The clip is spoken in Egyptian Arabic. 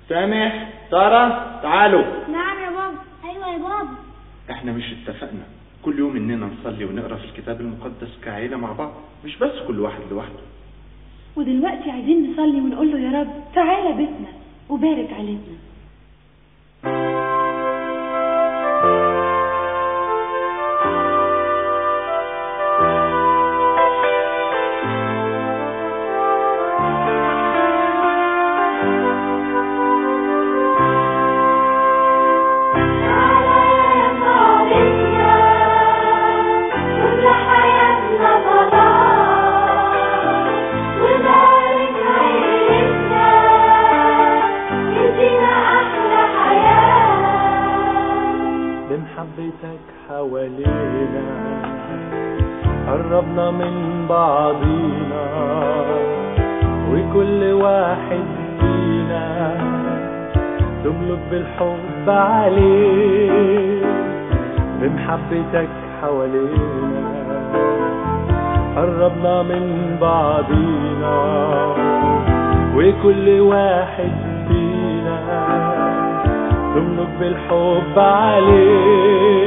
سامح سارة تعالوا نعم يا بابا ايوه يا بابا احنا مش اتفقنا كل يوم اننا نصلي ونقرا في الكتاب المقدس كعيلة مع بعض مش بس كل واحد لوحده ودلوقتي عايزين نصلي ونقول له يا رب تعالى بيتنا وبارك علينا بمحبتك حوالينا قربنا من بعضينا وكل واحد فينا تملك بالحب عليه بمحبتك حوالينا قربنا من بعضينا وكل واحد فينا تملك بالحب عليه